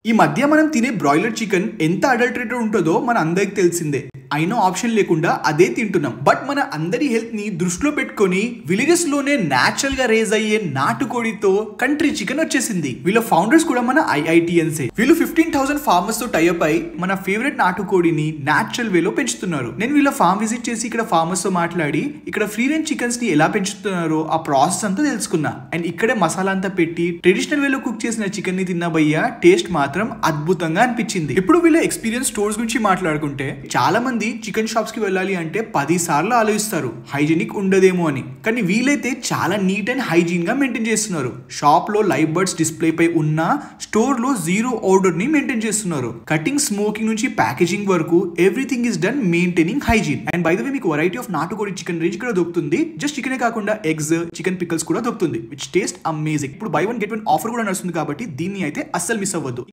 ఈ మధ్య మనం తినే బ్రాయిలర్ చికెన్ ఎంత అడల్టరేటెడ్ ఉంటుందో మన అందరికి తెలిసిందే అయినా ఆప్షన్ లేకుండా అదే తింటున్నాం బట్ మన అందరి హెల్త్ ని దృష్టిలో పెట్టుకొని విలేజెస్ లోనే నేచురల్ గా రేజ్ అయ్యే నాటుకోడితో కంట్రీ చికెన్ వచ్చేసింది వీళ్ళ ఫౌండర్స్ కూడా మన ఐఐటిఎన్సే వీళ్ళు ఫిఫ్టీన్ థౌసండ్ ఫార్మర్స్ తో టైప్ అయి మన ఫేవరెట్ నాటుకోడిని నేచురల్ వేలో పెంచుతున్నారు నేను వీళ్ళ ఫార్మ్ విజిట్ చేసి ఇక్కడ ఫార్మర్స్ తో మాట్లాడి ఇక్కడ ఫ్రీ రేంజ్ చికెన్స్ ని ఎలా పెంచుతున్నారో ఆ ప్రాసెస్ అంతా తెలుసుకున్నా అండ్ ఇక్కడే మసాలా అంతా పెట్టి ట్రెడిషనల్ వేలో కుక్ చేసిన చికెన్ ని తిన్నా భయ్యా టేస్ట్ మాత్రం అద్భుతంగా అనిపించింది ఇప్పుడు వీళ్ళ ఎక్స్పీరియన్స్ స్టోర్స్ గురించి మాట్లాడుకుంటే చాలా మంది చికెన్ షాప్స్ కి వెళ్ళాలి అంటే పది సార్లు ఆలోచిస్తారు హైజీనిక్ ఉండదేమో అని కానీ వీలైతే చాలా నీట్ అండ్ హైజీన్ గా మెయింటైన్ చేస్తున్నారు షాప్ లో లైవ్ బర్డ్స్ డిస్ప్లే పై ఉన్న స్టోర్ లో జీరో ఆర్డర్ ని మెయింటైన్ చేస్తున్నారు కటింగ్ స్మోకింగ్ నుంచి ప్యాకేజింగ్ వరకు everything is done maintaining hygiene and by the way మీకు వెరైటీ ఆఫ్ నాటుకోడి చికెన్ రేంజ్ కూడా దొరుకుతుంది జస్ట్ చికెనే కాకుండా ఎగ్స్ చికెన్ పికల్స్ కూడా దొరుకుతుంది విచ్ టేస్ట్ అమేజింగ్ ఇప్పుడు buy one get one offer కూడా నడుస్తుంది కాబట్టి దీన్ని అయితే అస్సలు మిస్ అవ్వద్దు